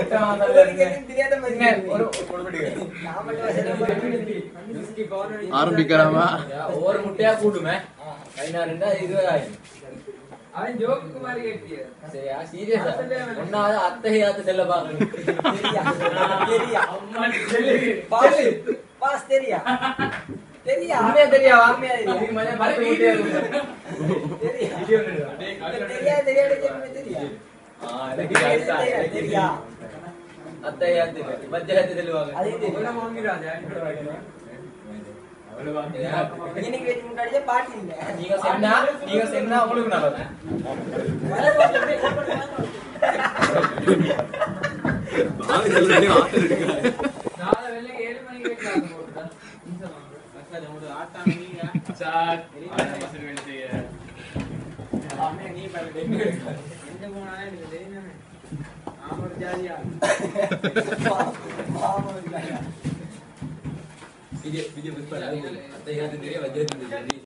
ஒரு ஆரம்பிக்கலாமா ஒவ்வொரு முட்டையா கூட்டுமே பதினாறுண்டா இருபதாயிரம் அவன் ஜோக்கு மாதிரி கேட்டிய சரியா சீரியஸா ஒன்னாவது அத்தை ஆத்து செல்ல பாக்கணும் பாஸ் தெரியா தெரியா உண்மையா தெரியாவா உண்மையா தெரியா. அதுக்கு மேல பத்து முட்டையா இருக்கும். தெரியா தெரியா தெரியா தெரியா ஆ, எனக்கு கரெக்டா. தெரியா அத்தை ஆத்து பஜ்ஜாத்து செல்லுவாங்க அது தெரியா வாங்கிடாதே இன்னைக்கு வெட்டி முன்னாடியே பாட்டி இல்ல நீங்க சென்னா நீங்க சென்னா உங்களுக்கு நல்லது நாளை வெள்ளை ஏழு மணிக்கு வைக்கலாம் போட்டுடா எந்த போனாலும் எனக்கு தெரியும் ஆமா ஜாலியா விஜய் விஜய் புஷ்பா அத்தை ஆத்து தெரியும் பஜ்ஜாத்து தெரியும்